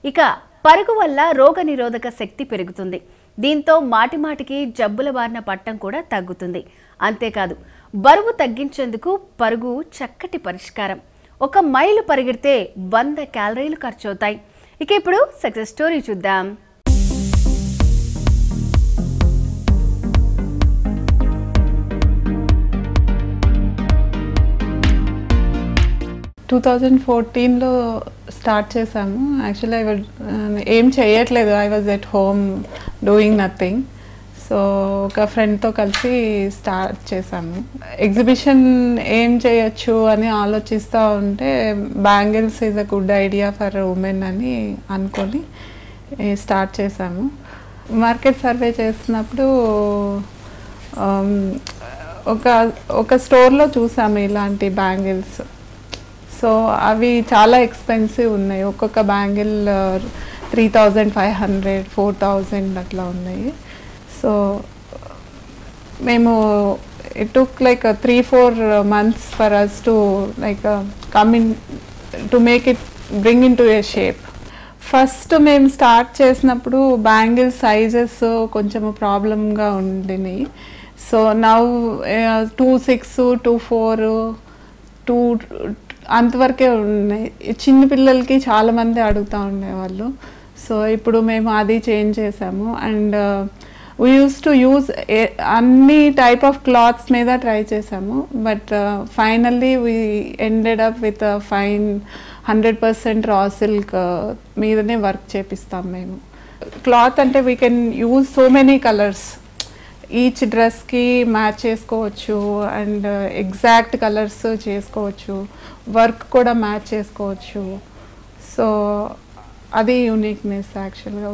ఇక పరుగు వల్ల రోగనిరోధక శక్తి పెరుగుతుంది దీంతో మాటిమాటికి జబ్బుల బారిన పట్టం కూడా తగ్గుతుంది అంతేకాదు బరువు తగ్గించేందుకు పరుగు చక్కటి పరిష్కారం ఒక మైలు పరిగెడితే వంద క్యాలరీలు ఖర్చవుతాయి ఇక ఇప్పుడు సక్సెస్ స్టోరీ చూద్దాం టూ థౌజండ్ ఫోర్టీన్లో స్టార్ట్ చేశాము యాక్చువల్లీ ఐ వాజ్ ఏం చేయట్లేదు I was at home doing nothing so ఒక ఫ్రెండ్తో కలిసి స్టార్ట్ చేశాము ఎగ్జిబిషన్ ఏం చేయొచ్చు అని ఆలోచిస్తూ ఉంటే bangles is a good idea for women అని అనుకొని స్టార్ట్ చేశాము మార్కెట్ సర్వే చేస్తున్నప్పుడు um, ఒక ఒక స్టోర్లో చూసాము ఇలాంటి బ్యాంగిల్స్ సో అవి చాలా ఎక్స్పెన్సివ్ ఉన్నాయి ఒక్కొక్క bangle three thousand five hundred four thousand అట్లా ఉన్నాయి సో మేము it took like three four months for us to like come in to make it bring into a shape first మేము start చేసినప్పుడు bangle sizes కొంచెం ప్రాబ్లమ్గా ఉండినాయి so now two six two four two అంతవరకే ఉన్నాయి చిన్న పిల్లలకి చాలామంది అడుగుతూ ఉండేవాళ్ళు సో ఇప్పుడు మేము అది చేంజ్ చేసాము and we use to use అన్ని టైప్ ఆఫ్ క్లాత్స్ మీద ట్రై చేసాము but finally we ended up with fine hundred percent raw silk మీదనే వర్క్ చేపిస్తాం మేము క్లాత్ అంటే we can use so many colours each డ్రెస్కి మ్యాచ్ చేసుకోవచ్చు అండ్ ఎగ్జాక్ట్ కలర్స్ చేసుకోవచ్చు వర్క్ కూడా మ్యాచ్ చేసుకోవచ్చు సో అది యూనిక్నెస్ యాక్చువల్గా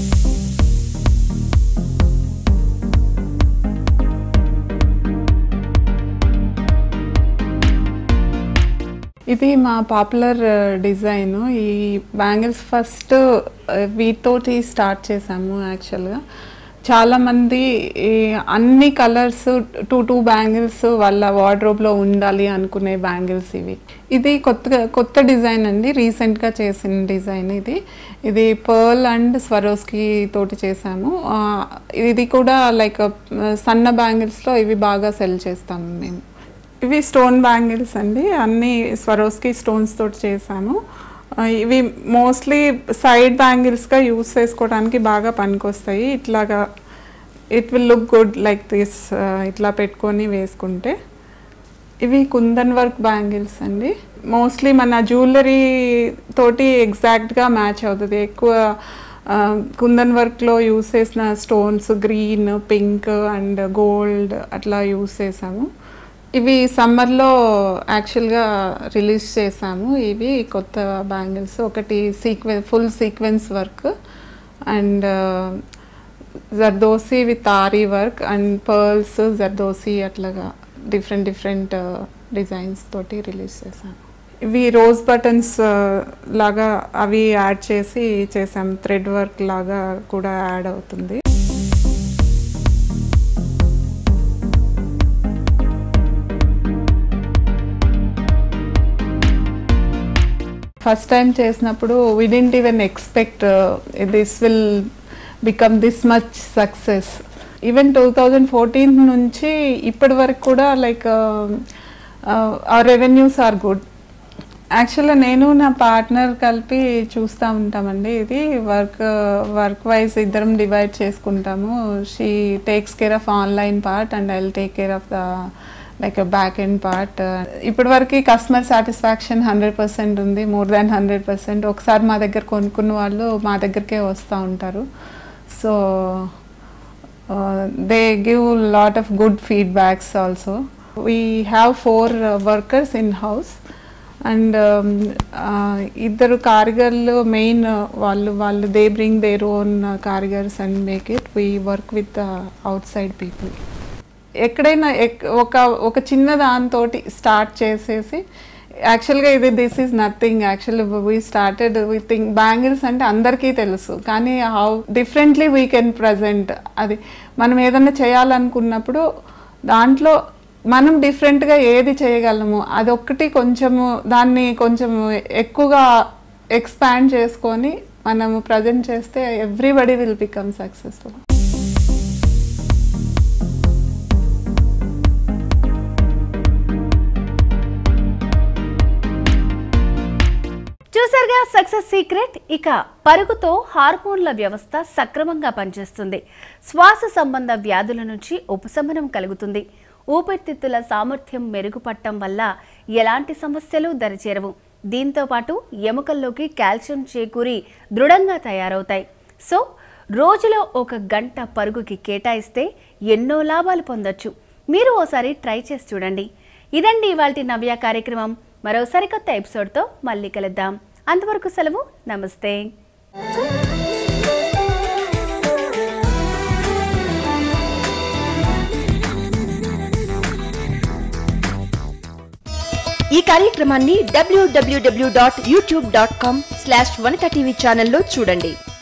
ఇది మా పాపులర్ డిజైన్ ఈ బ్యాంగిల్స్ ఫస్ట్ వీటితోటి స్టార్ట్ చేసాము యాక్చువల్గా చాలామంది ఈ అన్ని కలర్స్ టూ టూ బ్యాంగిల్స్ వాళ్ళ వార్డ్రోబ్లో ఉండాలి అనుకునే బ్యాంగిల్స్ ఇవి ఇది కొత్తగా కొత్త డిజైన్ అండి రీసెంట్గా చేసిన డిజైన్ ఇది ఇది పర్ల్ అండ్ స్వరోస్కి తోటి చేసాము ఆ, ఇది కూడా లైక్ సన్న బ్యాంగిల్స్లో ఇవి బాగా సెల్ చేస్తాము మేము ఇవి స్టోన్ బ్యాంగిల్స్ అండి అన్ని స్వరోస్కి స్టోన్స్ తోటి చేసాము ఆ, ఇవి మోస్ట్లీ సైడ్ బ్యాంగిల్స్గా యూస్ చేసుకోవడానికి బాగా పనికొస్తాయి ఇట్లాగా it will look good like this ఇట్లా పెట్టుకొని వేసుకుంటే ఇవి కుందన్ వర్క్ బ్యాంగిల్స్ అండి మోస్ట్లీ మన జ్యువెలరీ తోటి ఎగ్జాక్ట్గా మ్యాచ్ అవుతుంది ఎక్కువ ఆ, కుందన్ వర్క్లో యూస్ చేసిన stones green pink and gold అట్లా యూస్ చేసాము ఇవి సమ్మర్లో యాక్చువల్గా రిలీజ్ చేసాము ఇవి కొత్త బ్యాంగిల్స్ ఒకటి sequin full sequins work and zardosi with aari work and pearls zardosi అట్లాగా డిఫరెంట్ డిఫరెంట్ డిజైన్స్ తోటి రిలీజ్ చేశాను ఇవి రోజ్ బటన్స్ లాగా అవి యాడ్ చేసి చేసాం థ్రెడ్ వర్క్ లాగా కూడా యాడ్ అవుతుంది ఫస్ట్ టైం చేసినప్పుడు we didn't even expect this will become this much success even two thousand fourteen నుంచి ఇప్పటి వరకు కూడా లైక్ ఆ రెవెన్యూస్ ఆర్ గుడ్ యాక్చువల్గా నేను నా పార్ట్నర్ కలిపి చూస్తూ ఉంటామండి ఇది వర్క్ వర్క్ వైజ్ ఇద్దరం డివైడ్ చేసుకుంటాము she takes care of online part and I take care of the like back end part ఇప్పటి వరకు కస్టమర్ సాటిస్ఫాక్షన్ హండ్రెడ్ పర్సెంట్ ఉంది మోర్ దాన్ హండ్రెడ్ పర్సెంట్ ఒకసారి మా దగ్గర కొనుక్కున్న వాళ్ళు మా దగ్గరికే వస్తూ ఉంటారు so they give lot of good feedbacks also we have four workers in house and ఇద్దరు కారిగర్లు మెయిన్ వాళ్ళు వాళ్ళు they bring their own కారిగర్స్ and make it we work with outside people ఎక్కడైనా ఎక్- ఒక ఒక చిన్న దాంతో స్టార్ట్ చేసేసి యాక్చువల్గా ఇది this is nothing actual we started we think bangles అంటే అందరికీ తెలుసు కానీ how differently we can present అది మనం ఏదైనా చేయాలనుకున్నప్పుడు దాంట్లో మనం డిఫరెంట్గా ఏది చేయగలము అదొక్కటి కొంచెము దాన్ని కొంచెం ఎక్కువగా ఎక్స్పాండ్ చేసుకొని మనము ప్రజెంట్ చేస్తే ఎవ్రీబడి విల్ బికమ్ సక్సెస్ఫుల్ చూసారుగా సక్సెస్ సీక్రెట్ ఇక పరుగుతో హార్మోన్ల వ్యవస్థ సక్రమంగా పనిచేస్తుంది శ్వాస సంబంధ వ్యాధుల నుంచి ఉపశమనం కలుగుతుంది ఊపిరితిత్తుల సామర్థ్యం మెరుగుపడటం వల్ల ఎలాంటి సమస్యలు దరిచేరవు దీంతో పాటు ఎముకల్లోకి కాల్షియం చేకూరి దృఢంగా తయారవుతాయి సో రోజులో ఒక గంట పరుగుకి కేటాయిస్తే ఎన్నో లాభాలు పొందొచ్చు మీరు ఓసారి ట్రై చేసి చూడండి ఇదండి ఇవాల్టి నవ్య కార్యక్రమం మరో సరికొత్త ఎపిసోడ్తో మళ్ళీ కలుద్దాం అంతవరకు సెలవు నమస్తే ఈ కార్యక్రమాన్ని WWW dot YouTube dot com slash Vanitha TV ఛానల్లో చూడండి